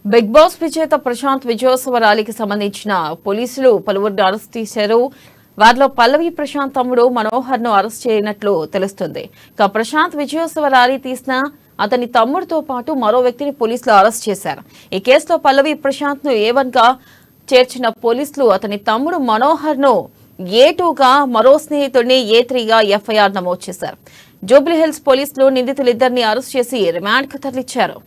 big boss విజేత ప్రశాంత్ విజయోత్సవ ర్యాలీకి సంబంధించిన పోలీసులు పలువురిని అరెస్ట్ చేశారు వారిలో పల్లవి ప్రశాంత్ తమ్ముడు మనోహర్ ను అరెస్ట్ చేయనట్లు తెలుస్తుంది ఇక ప్రశాంత్ విజయోత్సవ ర్యాలీ తీసిన అతని తమ్ముడితో పాటు మరో వ్యక్తిని పోలీసులు అరెస్ట్ చేశారు ఈ కేసులో పల్లవి ప్రశాంత్ ను ఏవన్ గా చేర్చిన పోలీసులు అతని తమ్ముడు మనోహర్ ను ఏ టూగా మరో స్నేహితుడిని ఏ త్రీగా ఎఫ్ఐఆర్ నమోదు చేశారు జూబ్లీహిల్స్ పోలీసులు నిందితులిద్దరిని అరెస్ట్ చేసి రిమాండ్ కు తరలించారు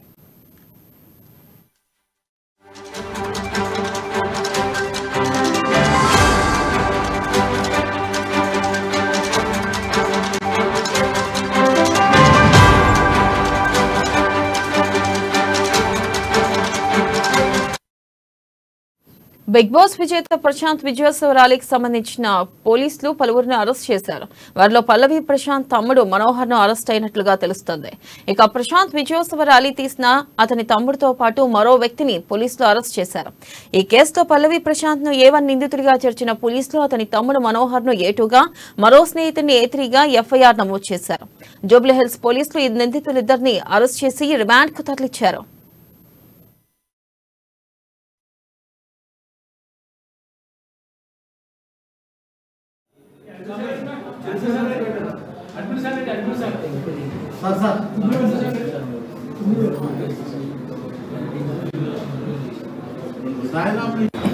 బిగ్ బాస్ విజేత ప్రశాంత్ విజయోత్సవ ర్యాలీకి సంబంధించిన పోలీసులు పలువురిని అరెస్ట్ చేశారు వారిలో పల్లవి ప్రశాంత్ తమ్ముడు మనోహర్ ను అరెస్ట్ అయినట్లుగా తెలుస్తోంది ఇక ప్రశాంత్ విజయోత్సవ ర్యాలీ తీసిన అతని తమ్ముడితో పాటు మరో వ్యక్తిని పోలీసులు అరెస్ట్ చేశారు ఈ కేసులో పల్లవి ప్రశాంత్ ను ఏ వన్ నిందితుడిగా చేర్చిన పోలీసులు అతని తమ్ముడు మనోహర్ ను ఏ టూగా మరో స్నేహితుడిని ఏ త్రీగా ఎఫ్ఐఆర్ నమోదు చేశారు జూబ్లీహిల్స్ పోలీసులు ఈ నిందితులిద్దరిని అరెస్ట్ చేసి రిమాండ్ కు తరలించారు సార్ సార్ సాయిరామ్